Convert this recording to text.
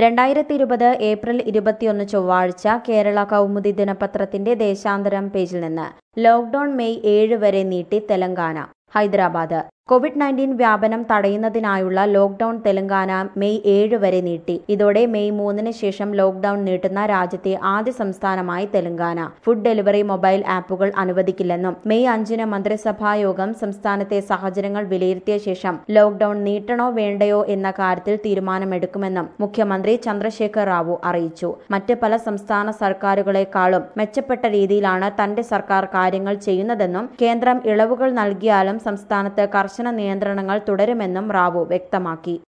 രണ്ടായിരത്തി ഇരുപത് ഏപ്രിൽ ഇരുപത്തിയൊന്ന് ചൊവ്വാഴ്ച കേരള കൗമുദി ദിനപത്രത്തിന്റെ ദേശാന്തരം പേജിൽ നിന്ന് ലോക്ഡൌൺ മെയ് ഏഴ് വരെ നീട്ടി തെലങ്കാന ഹൈദരാബാദ് കോവിഡ് നയൻറ്റീൻ വ്യാപനം തടയുന്നതിനായുള്ള ലോക്ഡൌൺ തെലങ്കാന മെയ് ഏഴ് വരെ നീട്ടി ഇതോടെ മെയ് മൂന്നിന് ശേഷം ലോക്ഡൌൺ നീട്ടുന്ന രാജ്യത്തെ ആദ്യ സംസ്ഥാനമായി തെലങ്കാന ഫുഡ് ഡെലിവറി മൊബൈൽ ആപ്പുകൾ അനുവദിക്കില്ലെന്നും മെയ് അഞ്ചിന് മന്ത്രിസഭാ യോഗം സംസ്ഥാനത്തെ സാഹചര്യങ്ങൾ വിലയിരുത്തിയ ശേഷം ലോക്ഡൌൺ നീട്ടണോ വേണ്ടയോ എന്ന കാര്യത്തിൽ തീരുമാനമെടുക്കുമെന്നും മുഖ്യമന്ത്രി ചന്ദ്രശേഖർ റാവു അറിയിച്ചു മറ്റ് പല സംസ്ഥാന സർക്കാരുകളെക്കാളും മെച്ചപ്പെട്ട രീതിയിലാണ് തന്റെ സർക്കാർ കാര്യങ്ങൾ ചെയ്യുന്നതെന്നും കേന്ദ്രം ഇളവുകൾ നൽകിയാലും സംസ്ഥാനത്ത് കർശന നിയന്ത്രണങ്ങൾ തുടരുമെന്നും റാവു വ്യക്തമാക്കി